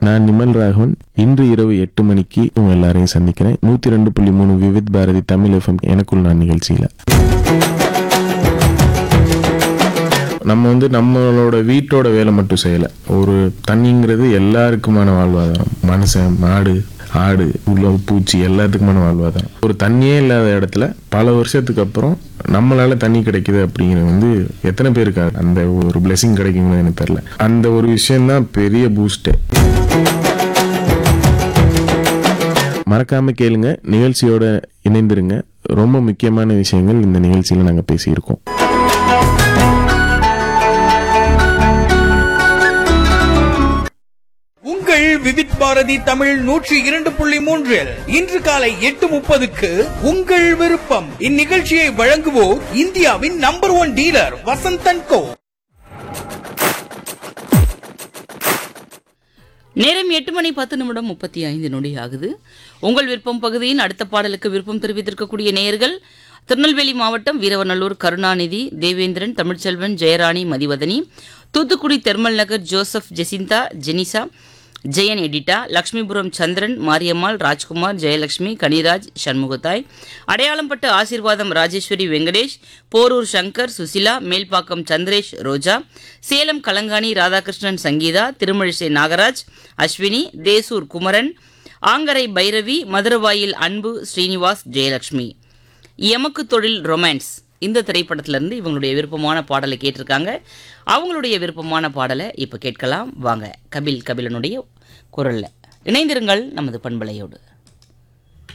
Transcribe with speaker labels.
Speaker 1: நான் நிமல் ராகவன் இன்று இரவு எட்டு மணிக்கு உங்க எல்லாரையும் சந்திக்கிறேன் நூத்தி ரெண்டு புள்ளி மூணு விவித் பாரதி தமிழ் எஃப்எம் எனக்குள் நான் நிகழ்ச்சியில நம்ம வந்து நம்மளோட வீட்டோட வேலை மட்டும் செய்யல ஒரு தண்ணிங்கிறது எல்லாருக்குமான வாழ்வாதாரம் மனுஷன் மாடு ஆடு உள்ள பூச்சி எல்லாத்துக்குமான வாழ்வாதாரம் ஒரு தண்ணியே இல்லாத இடத்துல பல வருஷத்துக்கு அப்புறம் நம்மளால தண்ணி கிடைக்குது அப்படிங்கிறது வந்து எத்தனை பேருக்கு அந்த ஒரு blessing கிடைக்கும்னு எனக்கு தெரியல அந்த ஒரு விஷயம்தான் பெரிய பூஸ்டே மறக்காம கேளுங்க நிகழ்ச்சியோட இணைந்திருங்க ரொம்ப முக்கியமான விஷயங்கள் இந்த நிகழ்ச்சியில நாங்க பேசியிருக்கோம்
Speaker 2: உங்கள் விவித் பாரதி தமிழ் நூற்றி இரண்டு புள்ளி மூன்றில் இன்று காலை எட்டு முப்பதுக்கு உங்கள் விருப்பம் இந்நிகழ்ச்சியை வழங்குவோர் இந்தியாவின் number one dealer Vasanthan co
Speaker 3: நேரம் எட்டு மணி பத்து நிமிடம் முப்பத்தி ஐந்து நொடி ஆகுது உங்கள் விருப்பம் பகுதியின் அடுத்த பாடலுக்கு விருப்பம் தெரிவித்திருக்கக்கூடிய நேயர்கள் திருநெல்வேலி மாவட்டம் Veeravanallur Karunanidhi Devendran Tamilselvan Jayarani Mathivathani Thoothukudi thermal Nagar Joseph Jacintha Jenisa Jayan Edita Lakshmipuram Chandran Mariammal Rajkumar Jayalakshmi Kaniraj Shanmugathai Adaiyalampattu Aseervatham Rajeswari Venkatesh Porur Shankar Susheela Melpakkam Chandresh ரோஜா சேலம் கலங்காணி ராதாகிருஷ்ணன் சங்கீதா திருமழிசை நாகராஜ் அஸ்வினி தேசூர் குமரன் ஆங்கரை பைரவி மதுரவாயில் அன்பு ஸ்ரீனிவாஸ் ஜெயலட்சுமி எமக்கு தொழில் ரொமான்ஸ் இந்த திரைப்படத்திலிருந்து இவங்களுடைய விருப்பமான பாடலை கேட்டிருக்காங்க அவங்களுடைய விருப்பமான பாடலை இப்போ கேட்கலாம் வாங்க கபில் கபிலனுடைய குரல்ல இணைந்திருங்கள் நமது பண்பலையோடு